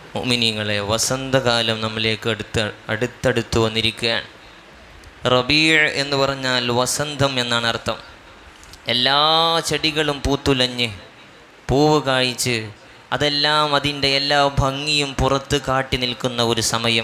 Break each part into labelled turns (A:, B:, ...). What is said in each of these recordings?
A: മുഅ്മിനീങ്ങളെ വസന്തകാലം നമ്മിലേക്ക് അടുത്ത് അടുത്തടുത്ത് വന്നിരിക്കുകയാണ് റബീዕ എന്ന് പറഞ്ഞാൽ വസന്തം എന്നാണ് അർത്ഥം എല്ലാ ചെടികളും പൂത്തുലഞ്ഞ് പൂവ് കായ്ച്ച് അതെല്ലാം അതിൻ്റെ എല്ലാ ഭംഗിയും പുറത്ത് കാട്ടി നിൽക്കുന്ന ഒരു സമയം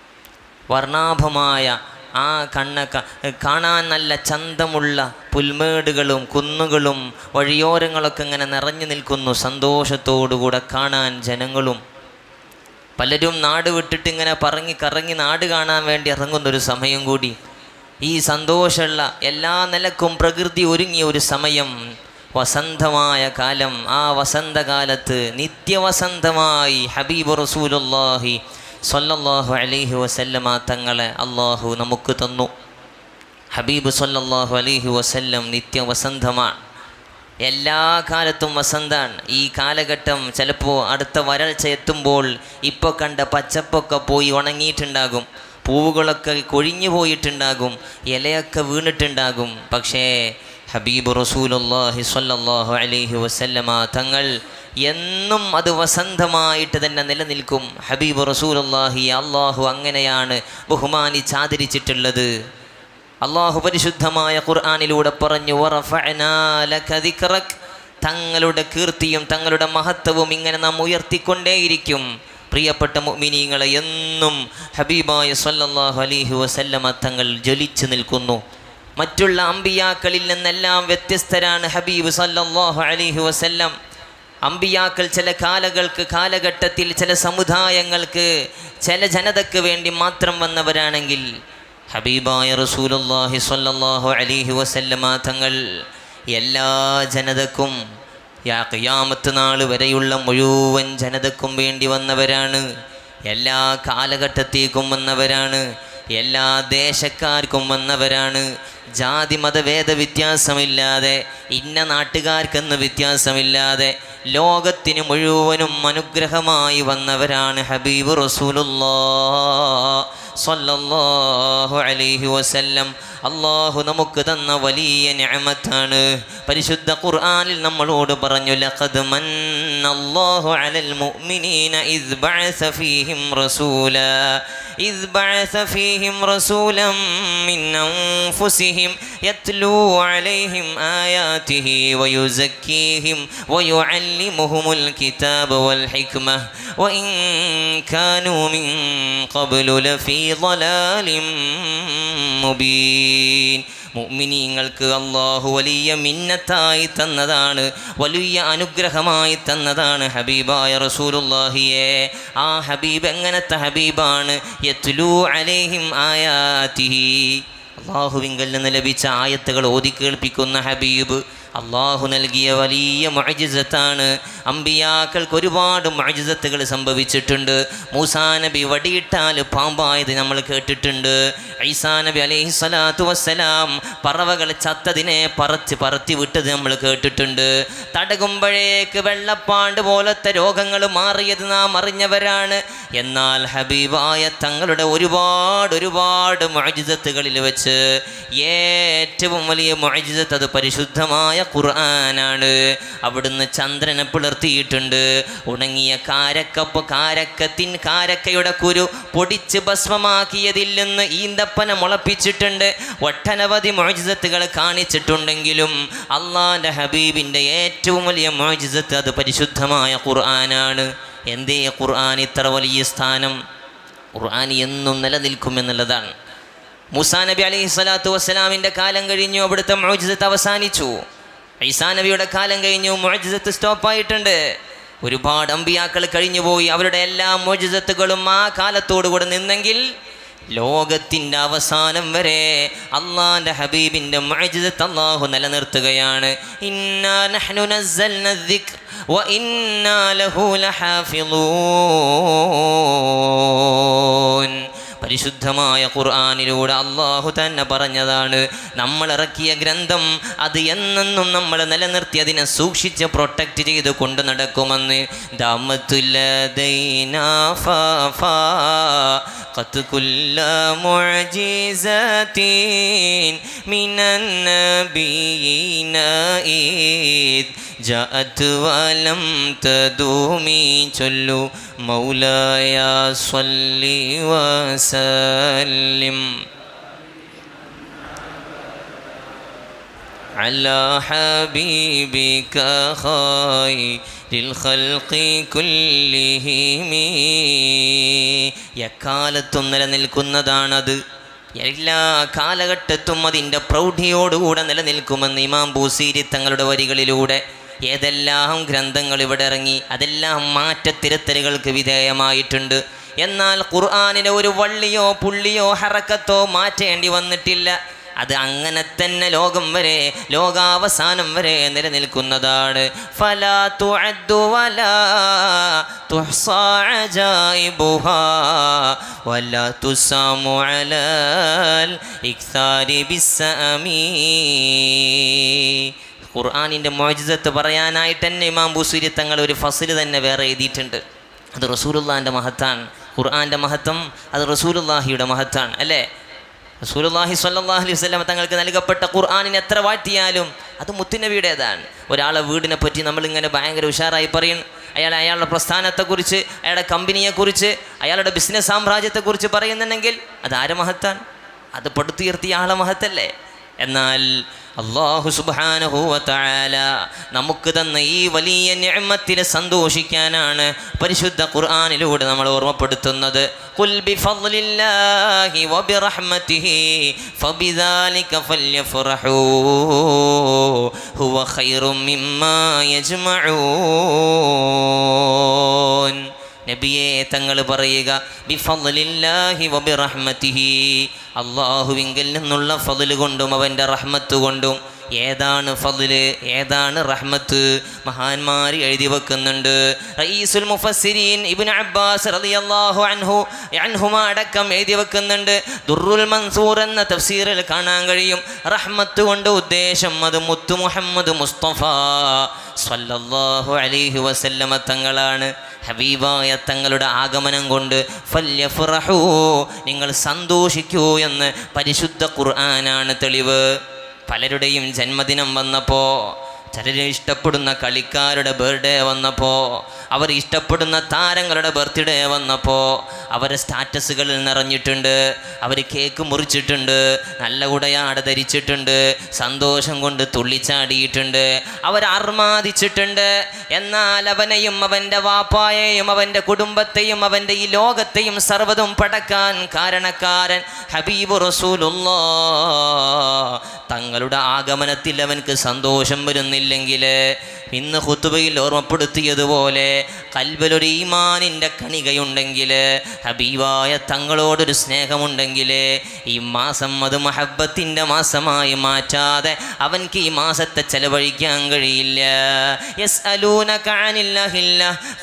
A: വർണ്ണാഭമായ ആ കണ്ണ ക- കാണാൻ നല്ല ചന്തമുള്ള പുൽമേടുകളും കുന്നുകളും വഴിയോരങ്ങളൊക്കെ ഇങ്ങനെ നിറഞ്ഞു നിൽക്കുന്നു സന്തോഷത്തോടുകൂടെ കാണാൻ ജനങ്ങളും പലരും നാട് വിട്ടിട്ട് ഇങ്ങനെ പറങ്ങി കറങ്ങി നാട് കാണാൻ വേണ്ടി ഇറങ്ങുന്നൊരു സമയം കൂടി ഈ സന്തോഷമുള്ള എല്ലാ നിലക്കും പ്രകൃതി ഒരുങ്ങിയ ഒരു സമയം വസന്തമായ കാലം ആ വസന്തകാലത്ത് നിത്യവസന്തമായി ഹബീബ് റസൂലുള്ളാഹി സ്വല്ലല്ലാഹു അലൈഹി വസല്ലമ തങ്ങളെ അള്ളാഹു നമുക്ക് തന്നു ഹബീബ് സല്ലല്ലാഹു അലൈഹി വസല്ലം നിത്യവസന്തമാണ് എല്ലാ കാലത്തും വസന്താണ് ഈ കാലഘട്ടം ചിലപ്പോൾ അടുത്ത വരൾച്ച എത്തുമ്പോൾ ഇപ്പോൾ കണ്ട പച്ചപ്പൊക്കെ പോയി ഉണങ്ങിയിട്ടുണ്ടാകും പൂവുകളൊക്കെ കൊഴിഞ്ഞു പോയിട്ടുണ്ടാകും ഇലയൊക്കെ വീണിട്ടുണ്ടാകും പക്ഷേ ഹബീബ് റസൂലുള്ളാഹി സ്വല്ലല്ലാഹു അലൈഹി വസല്ലമ തങ്ങൾ എന്നും അത് വസന്തമായിട്ട് തന്നെ നിലനിൽക്കും ഹബീബ് റസൂലുള്ളാഹി അള്ളാഹു അങ്ങനെയാണ് ബഹുമാനിച്ചാദരിച്ചിട്ടുള്ളത് അള്ളാഹു പരിശുദ്ധമായ ഖുർആാനിലൂടെ പറഞ്ഞു "വറഫഅനാ ലക ദിക്റക്." തങ്ങളുടെ കീർത്തിയും തങ്ങളുടെ മഹത്വവും ഇങ്ങനെ നാം ഉയർത്തിക്കൊണ്ടേയിരിക്കും പ്രിയപ്പെട്ട മുഅ്മിനീങ്ങളെ എന്നും ഹബീബായ സല്ലല്ലാഹു അലൈഹി വസല്ലമ തങ്ങൾ ജ്വലിച്ചു നിൽക്കുന്നു മറ്റുള്ള അമ്പിയാക്കളിൽ നിന്നെല്ലാം വ്യത്യസ്തരാണ് ഹബീബ് സല്ലല്ലാഹു അലൈഹി വസല്ലം അമ്പിയാക്കൾ ചില കാലകൾക്ക് കാലഘട്ടത്തിൽ ചില സമുദായങ്ങൾക്ക് ചില ജനതയ്ക്ക് വേണ്ടി മാത്രം വന്നവരാണെങ്കിൽ ഹബീബായ റസൂലുള്ളാഹി സ്വല്ലല്ലാഹു അലൈഹി വസല്ലമ തങ്ങൾ എല്ലാ ജനതക്കും യാ ഖിയാമത്ത് നാൾ വരെയുള്ള മുഴുവൻ ജനതക്കും വേണ്ടി വന്നവരാണ് എല്ലാ കാലഘട്ടത്തേക്കും വന്നവരാണ് എല്ലാ ദേശക്കാർക്കും വന്നവരാണ് ജാതി മതഭേദ വ്യത്യാസമില്ലാതെ ഇന്ന നാട്ടുകാർക്കെന്ന് വ്യത്യാസമില്ലാതെ ലോകത്തിന് മുഴുവനും അനുഗ്രഹമായി വന്നവരാണ് ഹബീബ് റസൂലുള്ളാ സ്വല്ലല്ലാഹു അലൈഹി വസല്ലം അള്ളാഹു നമുക്ക് തന്ന വലിയ നിഅമത്താണ് പരിശുദ്ധ ഖുർആനിൽ നമ്മളോട് പറഞ്ഞു ലഖദ് മന്നല്ലാഹു അലൽ മുഅ്മിനീന ഇദ് ബഅസ ഫീഹിം റസൂലാ إذ بعث فيهم رسولا من أنفسهم يتلو عليهم آياته ويزكيهم ويعلمهم الكتاب والحكمة وإن كانوا من قبل لفي ضلال مبين മുഅ്മിനീങ്ങൾക്ക് അള്ളാഹു വലിയ മിന്നത്തായി തന്നതാണ് വലിയ അനുഗ്രഹമായി തന്നതാണ് ഹബീബായ റസൂലുള്ളാഹിയെ ആ ഹബീബ് എങ്ങനത്തെ ഹബീബാണ് യത്ലു അലൈഹിം ആയാതിഹി അള്ളാഹുവിങ്കൽ നിന്ന് ലഭിച്ച ആയത്തുകൾ ഓതി കേൾപ്പിക്കുന്ന ഹബീബ് അള്ളാഹു നൽകിയ വലിയ മൊഴിജത്താണ് അമ്പിയാക്കൾക്ക് ഒരുപാട് മൊഴിജത്തുകൾ സംഭവിച്ചിട്ടുണ്ട് മൂസാ നബി വടിയിട്ടാൽ പാമ്പായത് നമ്മൾ കേട്ടിട്ടുണ്ട് ഐസാ നബി അലൈഹി സ്വലാത്തു വസ്സലാം പറവകൾ ചത്തതിനെ പറച്ച് പറത്തി വിട്ടത് നമ്മൾ കേട്ടിട്ടുണ്ട് തടകുമ്പോഴേക്ക് വെള്ളപ്പാണ്ട് പോലത്തെ രോഗങ്ങൾ മാറിയത് നാം അറിഞ്ഞവരാണ് എന്നാൽ ഹബീബായ തങ്ങളുടെ ഒരുപാട് ഒരുപാട് മൊഴിജത്തുകളിൽ വെച്ച് ഏറ്റവും വലിയ മൊഴിജത്ത് അത് പരിശുദ്ധമായ ഖുർആനാണ് അവിടുന്ന് ചന്ദ്രനെ പിളർത്തിയിട്ടുണ്ട് ഉണങ്ങിയ കാരക്കപ്പ് കാരക്കത്തിൻ കാരക്കയുടെ കുരു പൊടിച്ച് ഭസ്മമാക്കിയതിൽ നിന്ന് ഈന്തപ്പന മുളപ്പിച്ചിട്ടുണ്ട് ഒട്ടനവധി മോജിസത്തുകൾ കാണിച്ചിട്ടുണ്ടെങ്കിലും അള്ളാൻ്റെ ഹബീബിൻ്റെ ഏറ്റവും വലിയ മോജിസത്ത് അത് പരിശുദ്ധമായ ഖുർആനാണ് എന്തേ ഖുർആൻ ഇത്ര വലിയ സ്ഥാനം ഖുർആൻ എന്നും നിലനിൽക്കുമെന്നുള്ളതാണ് മുസാ നബി അലൈഹി സ്വലാത്തു വസ്സലാമിൻ്റെ കാലം കഴിഞ്ഞു അവിടുത്തെ മോജിസത്ത് അവസാനിച്ചു ഈസാ നബിയുടെ കാലം കഴിഞ്ഞു മോജിസത്ത് സ്റ്റോപ്പായിട്ടുണ്ട് ഒരുപാട് അമ്പിയാക്കൾ കഴിഞ്ഞുപോയി അവരുടെ എല്ലാ മോജിസത്തുകളും ആ കാലത്തോടുകൂടെ നിന്നെങ്കിൽ ലോകത്തിൻ്റെ അവസാനം വരെ അള്ളാൻ്റെ ഹബീബിൻ്റെ മോജിസത്ത് അള്ളാഹു നിലനിർത്തുകയാണ് ഇന്നാ നഹ്നു നസ്സൽന الذِّكْرَ وإنا له لحافظون പരിശുദ്ധമായ ഖുർആാനിലൂടെ അള്ളാഹു തന്നെ പറഞ്ഞതാണ് നമ്മൾ ഇറക്കിയ ഗ്രന്ഥം അത് എന്നെന്നും നമ്മൾ നിലനിർത്തി അതിനെ സൂക്ഷിച്ച് പ്രൊട്ടക്റ്റ് ചെയ്ത് കൊണ്ടു നടക്കുമെന്ന് ദാമത്തുല്ലദൈന ഫാ ഫാ فاقت كل معجزة من النبيين إذ جاءت ولم تدومي ചൊല്ലു مولاي صل وسلم على حبيبك خير الخلق كلهم എക്കാലത്തും നിലനിൽക്കുന്നതാണത് എല്ലാ കാലഘട്ടത്തും അതിൻ്റെ പ്രൗഢിയോടുകൂടെ നിലനിൽക്കുമെന്ന് ഇമാം ബൂസീരി തങ്ങളുടെ വരികളിലൂടെ ഏതെല്ലാം ഗ്രന്ഥങ്ങൾ ഇവിടെ ഇറങ്ങി അതെല്ലാം മാറ്റത്തിരുത്തലുകൾക്ക് വിധേയമായിട്ടുണ്ട് എന്നാൽ ഖുർആാനിലെ ഒരു വള്ളിയോ പുള്ളിയോ ഹറക്കത്തോ മാറ്റേണ്ടി വന്നിട്ടില്ല അത് അങ്ങനെ തന്നെ ലോകം വരെ ലോകാവസാനം വരെ നിലനിൽക്കുന്നതാണ് ഫലാ തുഅദ്ദു വലാ തുഹ്സാ അജായിബുഹാ വലാ തുസാമു അലൽ ഇക്താരി ബിസ്സമീ ഖുർആാനിൻ്റെ മോജിസത്ത് പറയാനായിട്ട് തന്നെ ഇമാം ബുസൂരി തങ്ങൾ ഒരു ഫസിൽ തന്നെ വേറെ എഴുതിയിട്ടുണ്ട് അത് റസൂലുള്ളാഹിൻ്റെ മഹത്താണ് ഖുർആാൻ്റെ മഹത്വം അത് റസൂലുള്ളാഹിയുടെ മഹത്താണ് അല്ലേ റസൂലുള്ളാഹി സ്വല്ലല്ലാഹി അലൈഹി വസല്ലം തങ്ങൾക്ക് നൽകപ്പെട്ട ഖുർആാനിനെ എത്ര വാഴ്ത്തിയാലും അത് മുത്തുനബിയുടേതാണ് ഒരാളെ വീടിനെ പറ്റി നമ്മളിങ്ങനെ ഭയങ്കര ഉഷാറായി പറയും അയാൾ അയാളുടെ പ്രസ്ഥാനത്തെക്കുറിച്ച് അയാളുടെ കമ്പനിയെക്കുറിച്ച് അയാളുടെ ബിസിനസ് സാമ്രാജ്യത്തെക്കുറിച്ച് പറയുന്നുണ്ടെങ്കിൽ അത് ആരെ മഹത്താണ് അത് പടുത്തുയർത്തിയ ആളെ മഹത്തല്ലേ എന്നാൽ അള്ളാഹു സുബാനഹുവല നമുക്ക് തന്ന ഈ വലിയ നിഅമത്തിനെ സന്തോഷിക്കാനാണ് പരിശുദ്ധ ഖുർആാനിലൂടെ നമ്മൾ ഓർമ്മപ്പെടുത്തുന്നത് قل بفضل الله وبرحمته فبذلك فليفرحوا هو خير مما يجمعون നബിയെ തങ്ങൾ പറയുക ബിഫലില്ലാഹി വബിറഹ്മത്തിഹി അള്ളാഹുവിങ്കിൽ നിന്നുള്ള ഫതിൽ കൊണ്ടും അവൻ്റെ റഹ്മത്ത് കൊണ്ടും ഏതാണ് ഫതില് ഏതാണ് റഹ്മത്ത് മഹാന്മാർ എഴുതി വെക്കുന്നുണ്ട് റയീസുൽ മുഫസ്സിരീൻ ഇബ്നു അബ്ബാസ് റളിയല്ലാഹു അൻഹു അൻഹുമ അടക്കം എഴുതി വെക്കുന്നുണ്ട് ദുർറുൽ മൻസൂർ എന്ന തഫ്സീറിൽ കാണാൻ കഴിയും റഹ്മത്ത് കൊണ്ട് ഉദ്ദേശം അത് മുത്തു മുഹമ്മദ് മുസ്തഫ സ്വല്ലല്ലാഹു അലൈഹി വസല്ലമ തങ്ങളാണ് ഹബീബായ തങ്ങളുടെ ആഗമനം കൊണ്ട് ഫല്യഫ്റഹൂ നിങ്ങൾ സന്തോഷിക്കൂ എന്ന് പരിശുദ്ധ ഖുർആനാണ് തെളിവ് പലരുടെയും ജന്മദിനം വന്നപ്പോൾ ചിലർ ഇഷ്ടപ്പെടുന്ന കളിക്കാരുടെ ബർത്ത്ഡേ വന്നപ്പോൾ അവർ ഇഷ്ടപ്പെടുന്ന താരങ്ങളുടെ ബർത്ത്ഡേ വന്നപ്പോൾ അവരെ സ്റ്റാറ്റസുകളിൽ നിറഞ്ഞിട്ടുണ്ട് അവർ കേക്ക് മുറിച്ചിട്ടുണ്ട് നല്ല ഉടയാട ധരിച്ചിട്ടുണ്ട് സന്തോഷം കൊണ്ട് തുള്ളിച്ചാടിയിട്ടുണ്ട് അവർ അർമാദിച്ചിട്ടുണ്ട് എന്നാൽ അവനെയും അവൻ്റെ വാപ്പായെയും അവൻ്റെ കുടുംബത്തെയും അവൻ്റെ ഈ ലോകത്തെയും സർവ്വതും പടക്കാൻ കാരണക്കാരൻ ഹബീബ് റസൂലുള്ളാ തങ്ങളുടെ ആഗമനത്തിൽ അവൻക്ക് സന്തോഷം വരുന്നില്ലെങ്കിൽ ഇന്ന് ഹുത്തുബയിൽ ഓർമ്മപ്പെടുത്തിയതുപോലെ കൽബലൊരു ഈമാനിൻ്റെ കണികയുണ്ടെങ്കിൽ ഹബീബായ തങ്ങളോടൊരു സ്നേഹമുണ്ടെങ്കിൽ ഈ മാസം അത് മഹബത്തിൻ്റെ മാസമായി മാറ്റാതെ അവൻക്ക് ഈ മാസത്തെ ചെലവഴിക്കാൻ കഴിയില്ല യെസ് അലൂന കാനില്ല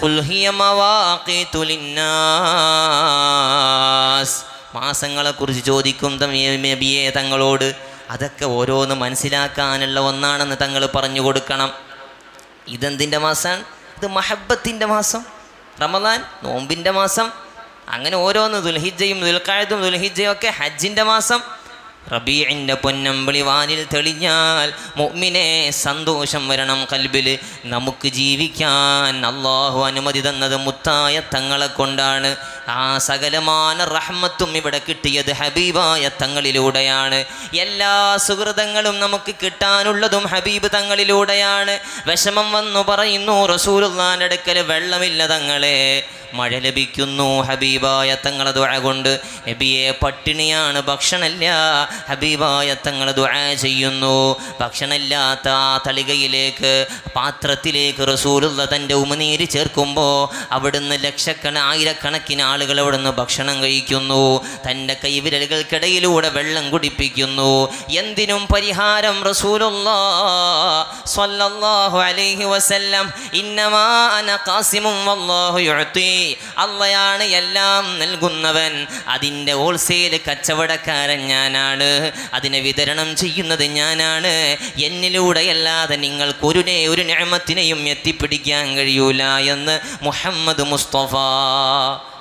A: മാസങ്ങളെക്കുറിച്ച് ചോദിക്കും നബിയെ തങ്ങളോട് അതൊക്കെ ഓരോന്ന് മനസ്സിലാക്കാനുള്ള ഒന്നാണെന്ന് തങ്ങൾ പറഞ്ഞു കൊടുക്കണം ഇതെന്തിൻ്റെ മാസമാണ് ഇത് മഹബത്തിൻ്റെ മാസം റമദാൻ നോമ്പിൻ്റെ മാസം അങ്ങനെ ഓരോന്ന് ദുൽഹിജയും ദുൽഖായതും ദുൽഹിജയും ഒക്കെ ഹജ്ജിൻ്റെ മാസം റബീഇൻ്റെ പൊന്നമ്പിളി വാനിൽ തെളിഞ്ഞാൽ മുഅ്മിനെ സന്തോഷം വരണം കൽബിൽ നമുക്ക് ജീവിക്കാൻ അള്ളാഹു അനുമതി തന്നത് മുത്തായ തങ്ങളെ കൊണ്ടാണ് ആ സകലമാന റഹ്മത്തും ഇവിടെ കിട്ടിയത് ഹബീബായ തങ്ങളിലൂടെയാണ് എല്ലാ സുഹൃതങ്ങളും നമുക്ക് കിട്ടാനുള്ളതും ഹബീബ് തങ്ങളിലൂടെയാണ് വിഷമം വന്നു പറയുന്നു റസൂലുള്ളാൻ്റെ അടുക്കൽ വെള്ളമില്ല തങ്ങളെ മഴ ലഭിക്കുന്നു ഹബീബായ തങ്ങളെ ദുഴ കൊണ്ട് നബിയെ പട്ടിണിയാണ് ഭക്ഷണമില്ല ഹബീബായ തങ്ങൾ ദുഴ ചെയ്യുന്നു ഭക്ഷണമില്ലാത്ത ആ തളികയിലേക്ക് പാത്രത്തിലേക്ക് റസൂലുള്ള തൻ്റെ ഉമനീര് ചേർക്കുമ്പോൾ അവിടുന്ന് ലക്ഷക്കണ ആയിരക്കണക്കിന് ആളുകൾ അവിടുന്ന് ഭക്ഷണം കഴിക്കുന്നു തൻ്റെ കൈവിരലുകൾക്കിടയിലൂടെ വെള്ളം കുടിപ്പിക്കുന്നു എന്തിനും പരിഹാരം റസൂലുള്ള സ്വല്ലല്ലാഹു അലൈഹി വസല്ലം ഇന്നമാ അന ഖാസിമും വല്ലാഹു യുഅതി അള്ളയാണ് എല്ലാം നൽകുന്നവൻ അതിൻ്റെ ഹോൾസെയിൽ കച്ചവടക്കാരൻ ഞാനാണ് അതിനെ വിതരണം ചെയ്യുന്നത് ഞാനാണ് എന്നിലൂടെയല്ലാതെ നിങ്ങൾക്ക് ഒരു നേ- ഒരു ഞാമത്തിനെയും എത്തിപ്പിടിക്കാൻ കഴിയൂല എന്ന് മുഹമ്മദ് മുസ്തഫ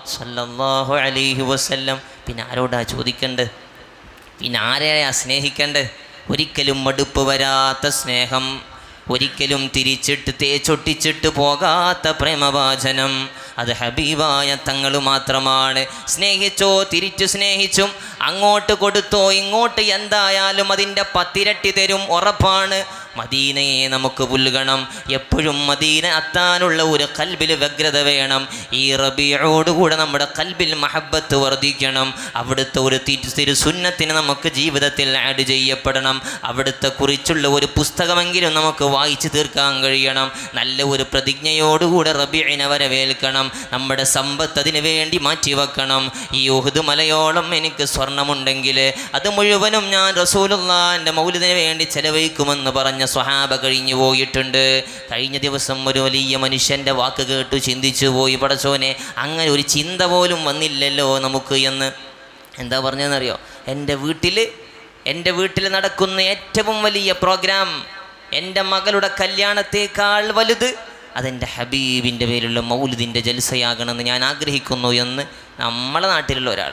A: സല്ലല്ലാഹു അലൈഹി വസല്ലം പിന്നെ ആരോടാ ചോദിക്കേണ്ടത് പിന്നെ ആരെയാ സ്നേഹിക്കേണ്ടത് ഒരിക്കലും മടുപ്പ് വരാത്ത സ്നേഹം ഒരിക്കലും തിരിച്ചിട്ട് തേച്ചൊട്ടിച്ചിട്ട് പോകാത്ത പ്രേമവാചനം അത് ഹബീബായ തങ്ങൾ മാത്രമാണ് സ്നേഹിച്ചോ തിരിച്ചു സ്നേഹിച്ചും അങ്ങോട്ട് കൊടുത്തോ ഇങ്ങോട്ട് എന്തായാലും അതിൻ്റെ പത്തിരട്ടി തരും ഉറപ്പാണ് മദീനയെ നമുക്ക് പുൽകണം എപ്പോഴും മദീന എത്താനുള്ള ഒരു കൽബിൽ വ്യഗ്രത വേണം ഈ റബിയോടുകൂടെ നമ്മുടെ കൽബിൽ മഹബത്ത് വർദ്ധിക്കണം അവിടുത്തെ ഒരു തിരു തിരു സുന്നത്തിന് നമുക്ക് ജീവിതത്തിൽ ആഡ് ചെയ്യപ്പെടണം അവിടുത്തെ കുറിച്ചുള്ള ഒരു പുസ്തകമെങ്കിലും നമുക്ക് വായിച്ചു തീർക്കാൻ കഴിയണം നല്ല ഒരു പ്രതിജ്ഞയോടുകൂടെ റബിയിനെ വരവേൽക്കണം നമ്മുടെ സമ്പത്ത് അതിനു വേണ്ടി മാറ്റിവെക്കണം ഈ ഉഹുദ് മലയോളം എനിക്ക് സ്വർണമുണ്ടെങ്കിൽ അത് മുഴുവനും ഞാൻ റസൂലുള്ളാൻ്റെ മൗലിദിന് വേണ്ടി ചെലവഴിക്കുമെന്ന് പറഞ്ഞ സ്വഹാബ കഴിഞ്ഞു പോയിട്ടുണ്ട് കഴിഞ്ഞ ദിവസം ഒരു വലിയ മനുഷ്യൻ്റെ വാക്ക് കേട്ടു ചിന്തിച്ചു പോയി പടച്ചോനെ അങ്ങനെ ഒരു ചിന്ത പോലും വന്നില്ലല്ലോ നമുക്ക് എന്ന് എന്താ പറഞ്ഞതെന്നറിയോ എൻ്റെ വീട്ടിൽ എൻ്റെ വീട്ടിൽ നടക്കുന്ന ഏറ്റവും വലിയ പ്രോഗ്രാം എൻ്റെ മകളുടെ കല്യാണത്തേക്കാൾ വലുത് അതെൻ്റെ ഹബീബിൻ്റെ പേരിലുള്ള മൗലിദിൻ്റെ ജൽസയാകണമെന്ന് ഞാൻ ആഗ്രഹിക്കുന്നു എന്ന് നമ്മളെ നാട്ടിലുള്ള ഒരാൾ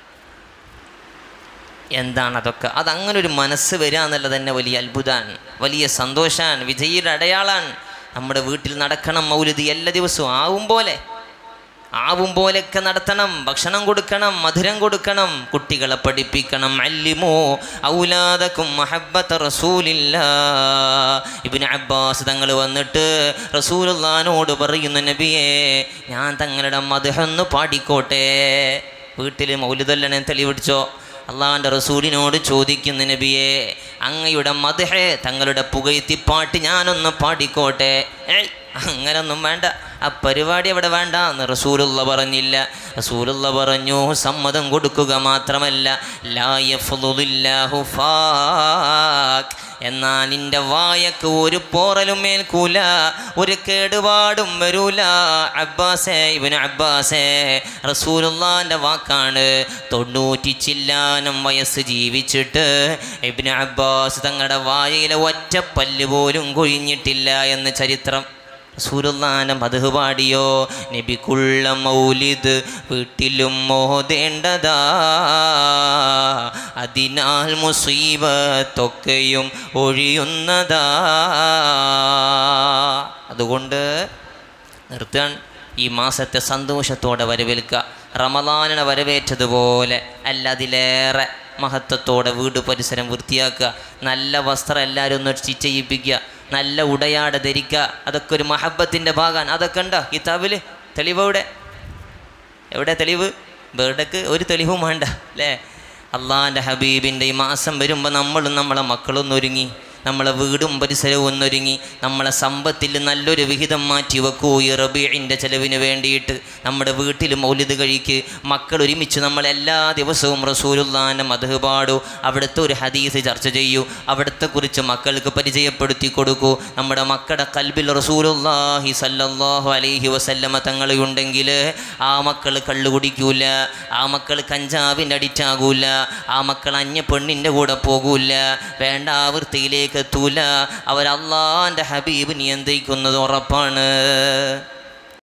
A: എന്താണ് അതൊക്കെ അതങ്ങനെ ഒരു മനസ്സ് വരിക എന്നുള്ളത് തന്നെ വലിയ അത്ഭുതമാണ് വലിയ സന്തോഷമാണ് വിജയിയുടെ അടയാളാണ് നമ്മുടെ വീട്ടിൽ നടക്കണം മൗലിദ് എല്ലാ ദിവസവും ആവും പോലെ ആവും പോലെയൊക്കെ നടത്തണം ഭക്ഷണം കൊടുക്കണം മധുരം കൊടുക്കണം കുട്ടികളെ പഠിപ്പിക്കണം അല്ലിമോ ഔലാദക്കും മഹബത്ത് റസൂലില്ല ഇബിന് അബ്ബാസ് തങ്ങൾ വന്നിട്ട് റസൂലുള്ളാനോട് പറയുന്നു നബിയെ ഞാൻ തങ്ങളുടെ മധുഹൊന്ന് പാടിക്കോട്ടെ വീട്ടിൽ മൗലിദല്ലനെ തെളിവിടിച്ചോ അള്ളാഹിൻ്റെ റസൂലിനോട് ചോദിക്കുന്ന നബിയെ അങ്ങയുടെ മധുഹെ തങ്ങളുടെ പുകഴ്ത്തിപ്പാട്ട് ഞാനൊന്ന് പാടിക്കോട്ടെ ഏയ് അങ്ങനൊന്നും വേണ്ട ആ പരിപാടി അവിടെ വേണ്ട എന്ന് റസൂലുള്ള പറഞ്ഞില്ല റസൂലുള്ള പറഞ്ഞു സമ്മതം കൊടുക്കുക മാത്രമല്ല ലാ യഫ്ളുദില്ലാഹു ഫാക്ക് എന്നാൽ നിന്റെ വായക്ക് ഒരു പോറലും മേൽക്കൂല ഒരു കേടുപാടും വരൂല അബ്ബാസേ ഇവന് അബ്ബാസേ റസൂലുള്ളാന്റെ വാക്കാണ് തൊണ്ണൂറ്റി ചില്ലാനം വയസ്സ് ജീവിച്ചിട്ട് ഇബിന് അബ്ബാസ് തങ്ങളുടെ വായയിലെ ഒറ്റ പല്ല് പോലും കൊഴിഞ്ഞിട്ടില്ല എന്ന് ചരിത്രം റസൂലുള്ളാന്റെ മധു പാടിയോ നബിക്കുള്ള മൗലിദ് വീട്ടിലും മോതേണ്ടതാ അതിനാൽ മുസീബത്തൊക്കെയും ഒഴിയുന്നതാ അതുകൊണ്ട് നിർത്താൻ ഈ മാസത്തെ സന്തോഷത്തോടെ വരവേൽക്കുക റമദാനിനെ വരവേറ്റതുപോലെ അല്ല അതിലേറെ മഹത്വത്തോടെ വീട് പരിസരം വൃത്തിയാക്കുക നല്ല വസ്ത്രം എല്ലാവരും ഒന്ന് സ്റ്റിച്ച് ചെയ്യിപ്പിക്കുക നല്ല ഉടയാട ധരിക്കുക അതൊക്കെ ഒരു മഹബത്തിൻ്റെ ഭാഗമാണ് അതൊക്കെ ഉണ്ടോ കിതാബിൽ തെളിവ് എവിടെ എവിടെ തെളിവ് ബേർഡക്ക് ഒരു തെളിവും വേണ്ട അല്ലേ അള്ളാൻ്റെ ഹബീബിൻ്റെ ഈ മാസം വരുമ്പോൾ നമ്മളും നമ്മളെ മക്കളൊന്നും ഒരുങ്ങി നമ്മളെ വീടും പരിസരവും ഒന്നൊരുങ്ങി നമ്മളെ സമ്പത്തിൽ നല്ലൊരു വിഹിതം മാറ്റി വെക്കൂ ഈ റബീഴിൻ്റെ ചെലവിന് വേണ്ടിയിട്ട് നമ്മുടെ വീട്ടിൽ മൗലിദ് കഴിക്ക് മക്കൾ ഒരുമിച്ച് നമ്മൾ എല്ലാ ദിവസവും റസൂലുള്ളാൻ്റെ മധു പാടൂ അവിടുത്തെ ഒരു ഹദീസ് ചർച്ച ചെയ്യൂ അവിടുത്തെ കുറിച്ച് മക്കൾക്ക് പരിചയപ്പെടുത്തി കൊടുക്കൂ നമ്മുടെ മക്കളുടെ കൽബിൽ റസൂലുള്ളാഹി സല്ലല്ലാഹു അലൈഹി വസല്ലമ തങ്ങളുണ്ടെങ്കിൽ ആ മക്കൾ കള്ളു കുടിക്കൂല ആ മക്കൾ കഞ്ചാവിൻ്റെ അഡിക്റ്റാകൂല ആ മക്കൾ അന്യ പെണ്ണിൻ്റെ കൂടെ പോകൂല വേണ്ട വൃത്തിയിലേക്ക് എത്തൂല അവർ അള്ളാൻ്റെ ഹബീബ് നിയന്ത്രിക്കുന്നത് ഉറപ്പാണ്